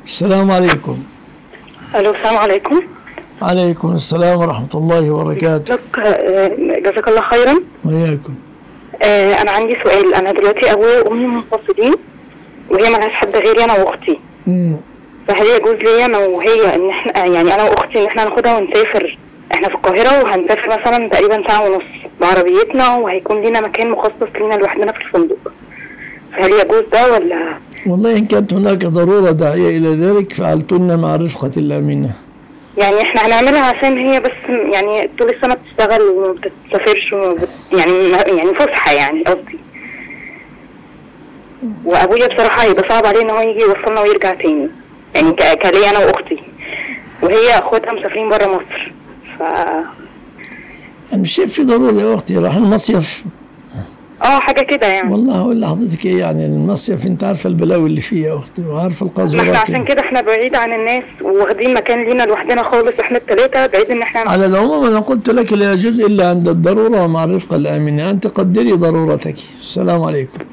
السلام عليكم الو السلام عليكم عليكم السلام ورحمة الله وبركاته لك آه، جزاك الله خيرا وإياكم آه، انا عندي سؤال انا دلوقتي ابويا وامي منفصلين وهي ملهاش حد غيري انا واختي مم. فهل يجوز لي انا وهي ان احنا يعني انا واختي ان احنا ناخدها ونسافر احنا في القاهرة وهنسافر مثلا تقريبا ساعة ونص بعربيتنا وهيكون لينا مكان مخصص لينا لوحدنا في الفندق فهل يجوز ده ولا والله إن كانت هناك ضرورة داعية إلى ذلك فعلتن مع الرفقة الأمينة يعني احنا هنعملها عشان هي بس يعني طول السنة بتشتغل وما بتسافرش وما بت يعني يعني فسحة يعني قصدي وابويا بصراحة هيبقى صعب عليه ان هو يجي يوصلنا ويرجع تاني يعني ك- كليا انا واختي وهي اخواتها مسافرين برا مصر ف أنا مش شايف في ضرورة يا أختي راح المصيف اه حاجة كده يعني والله أقول لحضرتك إيه يعني المصيف أنت عارفة البلاوي اللي فيه يا أختي وعارفة ما احنا القاذورات عشان كده احنا بعيد عن الناس واخدين مكان لينا لوحدنا خالص احنا التلاتة بعيد ان احنا على العموم أنا قلت لك لا يجوز إلا عند الضرورة ومع الرفقة الآمنة أنت قدري ضرورتك السلام عليكم